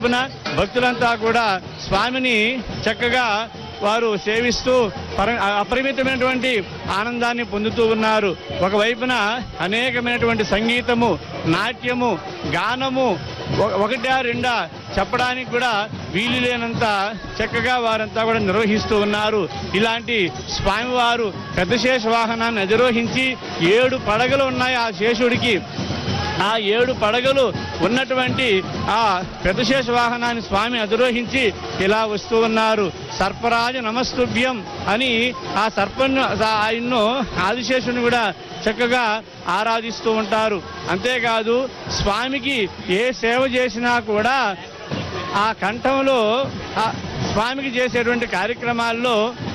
తరపున భక్తులంతా కూడా స్వామిని చక్కగా వారు సేవిస్తూ పర అపరిమితమైనటువంటి ఆనందాన్ని పొందుతూ ఉన్నారు ఒకవైపున అనేకమైనటువంటి సంగీతము నాట్యము గానము ఒక- ఒకటా రెండా చెప్పడానికి కూడా వీలు లేనంత చక్కగా వారంతా కూడా నిర్వహిస్తూ ఉన్నారు ఇలాంటి స్వామివారు పెద్ద శేష వాహనాన్ని అధిరోహించి ఏడు పడగలు ఉన్నాయి ఆ శేషుడికి ఆ ఏడు పడగలు ఉన్నటువంటి ఆ పెద్దశేష వాహనాన్ని స్వామి అధిరోహించి ఇలా వస్తూ ఉన్నారు సర్పరాజ నమస్తుభ్యం అని ఆ సర్పను ఆయన్ను ఆదిశేషుని కూడా చక్కగా ఆరాధిస్తూ ఉంటారు అంతేకాదు స్వామికి ఏ సేవ చేసినా కూడా ఆ కంఠంలో ఆ స్వామికి చేసేటువంటి కార్యక్రమాల్లో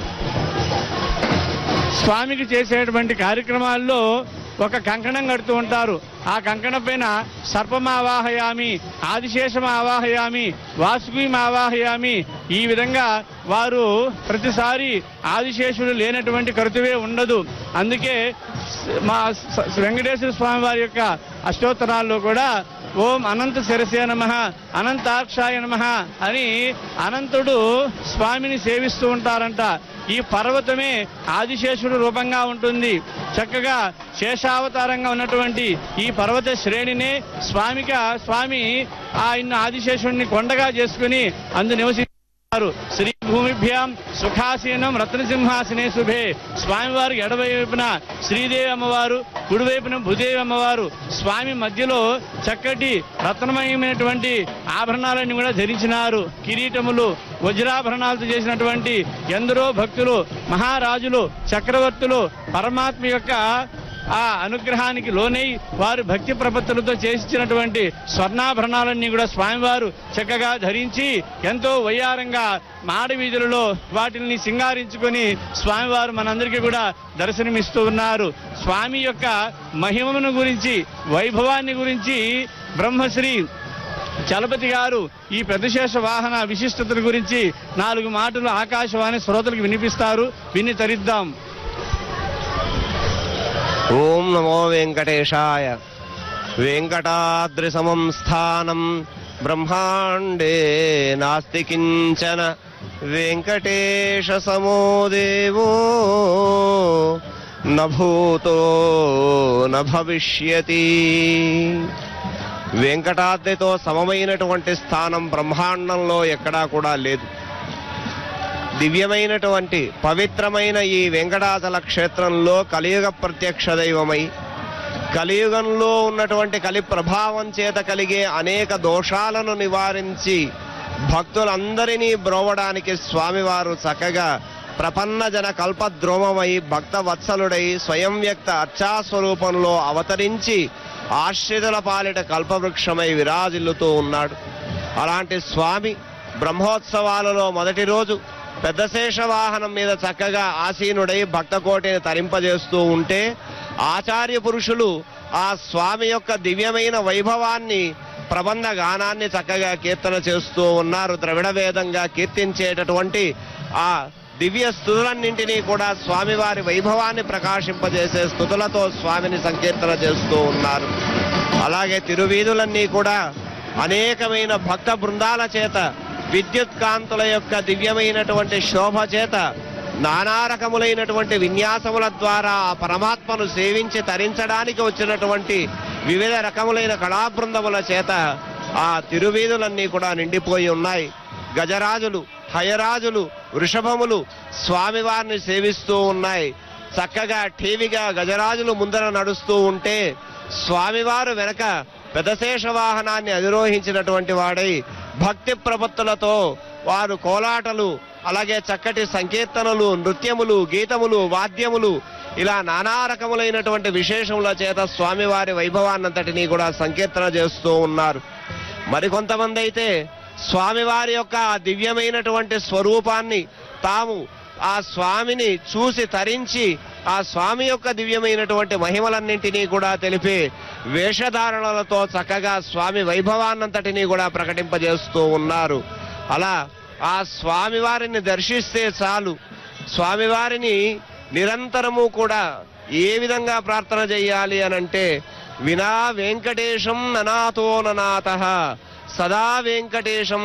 స్వామికి చేసేటువంటి కార్యక్రమాల్లో ఒక కంకణం కడుతూ ఉంటారు ఆ కంకణం పైన సర్పమావాహయామి ఆదిశేషమావాహయామి వాసుకీమావాహయామి ఈ విధంగా వారు ప్రతిసారి ఆదిశేషుడు లేనటువంటి కరుతువే ఉండదు అందుకే స- మా స- వెంకటేశ్వర స్వామి వారి యొక్క అష్టోత్తరాల్లో కూడా ఓం అనంత శిరసే నమ అనంతాక్షాయ నమ అని అనంతుడు స్వామిని సేవిస్తూ ఉంటారంట ఈ పర్వతమే ఆదిశేషుడు రూపంగా ఉంటుంది చక్కగా శేషావతారంగా ఉన్నటువంటి ఈ పర్వత శ్రేణినే స్వామిక స్వామి ఆయన ఆదిశేషుడిని కొండగా చేసుకుని అందు నివసి శ్రీ భూమిభ్యాం సుఖాసీనం రత్నసింహాసనే శుభే స్వామివారు ఎడవైపున శ్రీదేవి అమ్మవారు కుడివైపున భూదేవి అమ్మవారు స్వామి మధ్యలో చక్కటి రత్నమయమైనటువంటి ఆభరణాలన్నీ కూడా ధరించినారు కిరీటములు వజ్రాభరణాలతో చేసినటువంటి ఎందరో భక్తులు మహారాజులు చక్రవర్తులు పరమాత్మ యొక్క ఆ అనుగ్రహానికి లోనై వారు భక్తి ప్రపత్తులతో చేసిచ్చినటువంటి స్వర్ణాభరణాలన్నీ కూడా స్వామివారు చక్కగా ధరించి ఎంతో వయ్యారంగా మాడ వీధులలో వాటిని సింగారించుకొని స్వామివారు మనందరికీ కూడా దర్శనమిస్తూ ఉన్నారు స్వామి యొక్క మహిమను గురించి వైభవాన్ని గురించి బ్రహ్మశ్రీ చలపతి గారు ఈ ప్రతిశేష వాహన విశిష్టతల గురించి నాలుగు మాటలు ఆకాశవాణి శ్రోతలకు వినిపిస్తారు విని తరిద్దాం ఓం నమో వెంకటేశాయ వెంకటాద్రిసమం స్థానం బ్రహ్మాండే నాస్తి కించన వెంకటేశ సమో దేవో నభూతో నభవిష్యతి వెంకటాద్రితో సమమైనటువంటి స్థానం బ్రహ్మాండంలో ఎక్కడా కూడా లేదు దివ్యమైనటువంటి పవిత్రమైన ఈ వెంకటాచల క్షేత్రంలో కలియుగ ప్రత్యక్ష దైవమై కలియుగంలో ఉన్నటువంటి కలి ప్రభావం చేత కలిగే అనేక దోషాలను నివారించి భక్తులందరినీ బ్రోవడానికి స్వామివారు చక్కగా ప్రపన్న జన కల్పద్రోమమై భక్త వత్సలుడై స్వయం వ్యక్త అర్చాస్వరూపంలో అవతరించి ఆశ్రితుల పాలిట కల్పవృక్షమై విరాజిల్లుతూ ఉన్నాడు అలాంటి స్వామి బ్రహ్మోత్సవాలలో మొదటి రోజు పెద్దశేష వాహనం మీద చక్కగా ఆసీనుడై భక్తకోటిని తరింపజేస్తూ ఉంటే ఆచార్య పురుషులు ఆ స్వామి యొక్క దివ్యమైన వైభవాన్ని ప్రబంధ గానాన్ని చక్కగా కీర్తన చేస్తూ ఉన్నారు ద్రవిడ వేదంగా కీర్తించేటటువంటి ఆ దివ్య స్థుతులన్నింటినీ కూడా స్వామివారి వైభవాన్ని ప్రకాశింపజేసే స్థుతులతో స్వామిని సంకీర్తన చేస్తూ ఉన్నారు అలాగే తిరువీధులన్నీ కూడా అనేకమైన భక్త బృందాల చేత విద్యుత్ కాంతుల యొక్క దివ్యమైనటువంటి శోభ చేత నానా రకములైనటువంటి విన్యాసముల ద్వారా ఆ పరమాత్మను సేవించి తరించడానికి వచ్చినటువంటి వివిధ రకములైన కళాబృందముల చేత ఆ తిరువీధులన్నీ కూడా నిండిపోయి ఉన్నాయి గజరాజులు హయరాజులు వృషభములు స్వామివారిని సేవిస్తూ ఉన్నాయి చక్కగా ఠీవిగా గజరాజులు ముందర నడుస్తూ ఉంటే స్వామివారు వెనక పెదశేష వాహనాన్ని అధిరోహించినటువంటి వాడై భక్తి ప్రపత్తులతో వారు కోలాటలు అలాగే చక్కటి సంకీర్తనలు నృత్యములు గీతములు వాద్యములు ఇలా నానా రకములైనటువంటి విశేషముల చేత స్వామివారి వైభవాన్నంతటినీ కూడా సంకీర్తన చేస్తూ ఉన్నారు మరికొంతమంది అయితే స్వామివారి యొక్క ఆ దివ్యమైనటువంటి స్వరూపాన్ని తాము ఆ స్వామిని చూసి తరించి ఆ స్వామి యొక్క దివ్యమైనటువంటి మహిమలన్నింటినీ కూడా తెలిపే వేషధారణలతో చక్కగా స్వామి వైభవాన్నంతటినీ కూడా ప్రకటింపజేస్తూ ఉన్నారు అలా ఆ స్వామివారిని దర్శిస్తే చాలు స్వామివారిని నిరంతరము కూడా ఏ విధంగా ప్రార్థన చేయాలి అని అంటే వినా వెంకటేశం ననాతో ననాథ సదా వెంకటేశం